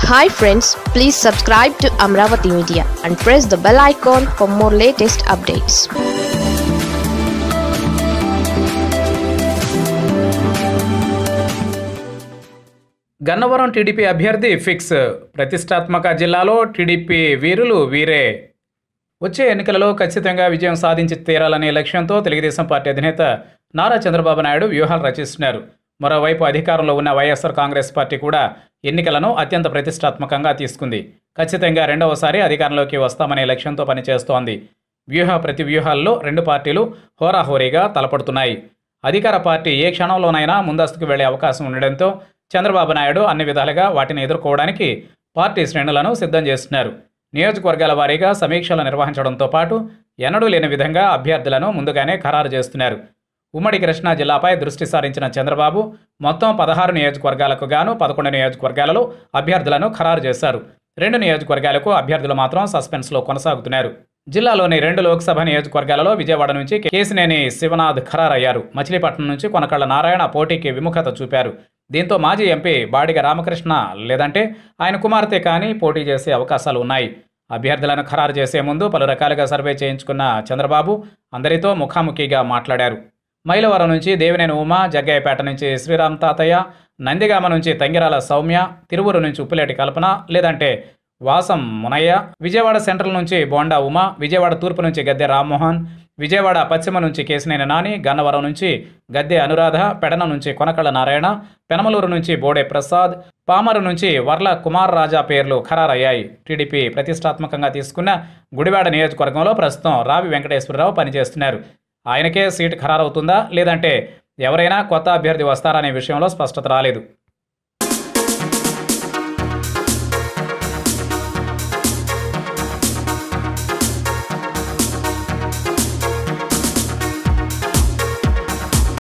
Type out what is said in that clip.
hi friends please subscribe to Amaravati media and press the bell icon for more latest updates Gannavaram TDP అభ్యర్థి fix ప్రతిష్టాత్మక జిల్లాలో TDP వీరులు వీరే వచ్చే ఎన్నికలలో ఖచ్చితంగా విజయం సాధించి తీరాలనే లక్ష్యంతో తెలుగుదేశం పార్టీ అధినేత నారా చంద్రబాబు నాయుడు వ్యూహాలు రచిస్తున్నారు మరోవైపు అధికారంలో ఉన్న వైఎస్ఆర్ కాంగ్రెస్ పార్టీ కూడా ఎన్నికలను అత్యంత ప్రతిష్టాత్మకంగా తీసుకుంది ఖచ్చితంగా రెండవసారి అధికారంలోకి వస్తామనే లక్ష్యంతో పనిచేస్తోంది వ్యూహ ప్రతి వ్యూహాల్లో రెండు పార్టీలు హోరాహోరీగా తలపడుతున్నాయి అధికార పార్టీ ఏ క్షణంలోనైనా ముందస్తుకు వెళ్లే అవకాశం ఉండడంతో చంద్రబాబు నాయుడు అన్ని విధాలుగా వాటిని ఎదుర్కోవడానికి పార్టీ శ్రేణులను సిద్ధం చేస్తున్నారు నియోజకవర్గాల వారీగా సమీక్షలు నిర్వహించడంతో పాటు ఎన్నడూ లేని విధంగా అభ్యర్థులను ముందుగానే ఖరారు చేస్తున్నారు ఉమ్మడి కృష్ణా జిల్లాపై దృష్టి సారించిన చంద్రబాబు మొత్తం పదహారు నియోజకవర్గాలకు గాను పదకొండు నియోజకవర్గాలలో అభ్యర్థులను ఖరారు చేశారు రెండు నియోజకవర్గాలకు అభ్యర్థులు మాత్రం సస్పెన్స్లో కొనసాగుతున్నారు జిల్లాలోని రెండు లోక్సభ నియోజకవర్గాలలో విజయవాడ నుంచి కేసినేని శివనాథ్ ఖరారయ్యారు మచిలీపట్నం నుంచి కొనకళ్ళ నారాయణ పోటీకి విముఖత చూపారు దీంతో మాజీ ఎంపీ బాడిగ రామకృష్ణ లేదంటే ఆయన కుమార్తె కానీ పోటీ చేసే అవకాశాలు ఉన్నాయి అభ్యర్థులను ఖరారు చేసే ముందు పలు రకాలుగా సర్వే చేయించుకున్న చంద్రబాబు అందరితో ముఖాముఖిగా మాట్లాడారు మైలవరం నుంచి దేవినేని ఉమా జగ్గయ్యపేట నుంచి శ్రీరామ్ తాతయ్య నందిగామ నుంచి తంగిరాల సౌమ్య తిరువురు నుంచి ఉప్పులేటి కల్పన లేదంటే వాసం మునయ్య విజయవాడ సెంట్రల్ నుంచి బోండా ఉమా విజయవాడ తూర్పు నుంచి గద్దె రామ్మోహన్ విజయవాడ పశ్చిమ నుంచి కేసినేని నాని గన్నవరం నుంచి గద్దె అనురాధ పెడన నుంచి కొనకళ్ళ నారాయణ పెనమలూరు నుంచి బోడే ప్రసాద్ పామరు నుంచి వర్ల కుమార్ రాజా పేర్లు ఖరారయ్యాయి టీడీపీ ప్రతిష్టాత్మకంగా తీసుకున్న గుడివాడ నియోజకవర్గంలో ప్రస్తుతం రావి వెంకటేశ్వరరావు పనిచేస్తున్నారు ఆయనకే సీటు ఖరారవుతుందా లేదంటే ఎవరైనా కొత్త అభ్యర్థి వస్తారనే విషయంలో స్పష్టత రాలేదు